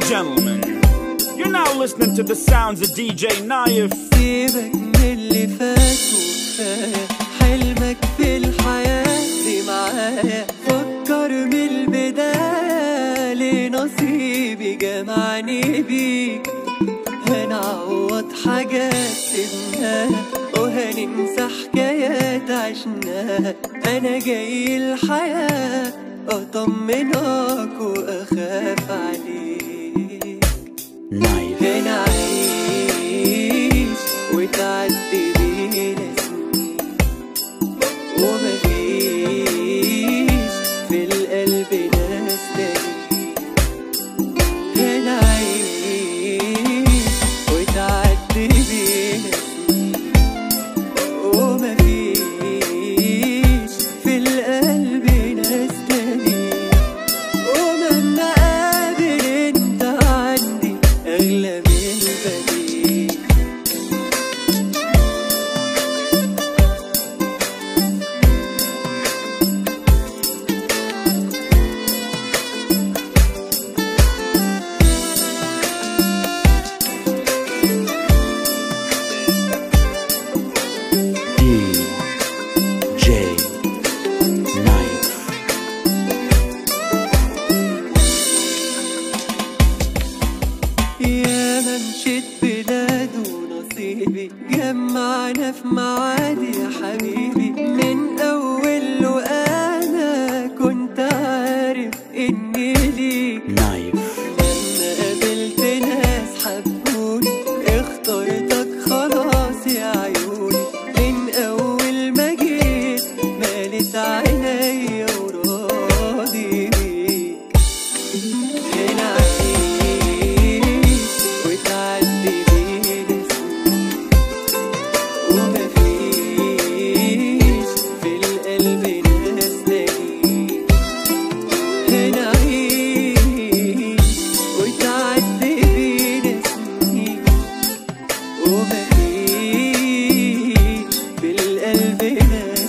gentlemen, you're now listening to the sounds of DJ Naif. سيبك من اللي فات وكفاية حلمك في الحياة دي معايا فكر من البداية لنصيبي جمعني بيك هنعوض حاجات سيبناها وهننسى حكايات عشناها أنا جاي الحياة أطمنك وأخاف عليك Knife. هنعيش وتعدي بينا سنين ومفيش في القلب ناس تاني هنعيش وتعدي بينا سنين ومفيش في القلب ناس تاني ومهما قابل انت عندي اغلى من البديل DJ Knife. يا ما مشيت بلاد ونصيبي جمعنا في معادي يا حبيبي من اول وانا كنت عارف اني ليك Knife. لما قابلت ناس حبوني اخترتك خلاص يا عيوني من اول ما جيت مالت عينيا وراضي بيك هنعيش وتعدي بينا سنين ومفيش في القلب ناس تانيين هنعيش وتعدي بينا سنين ومفيش في القلب ناس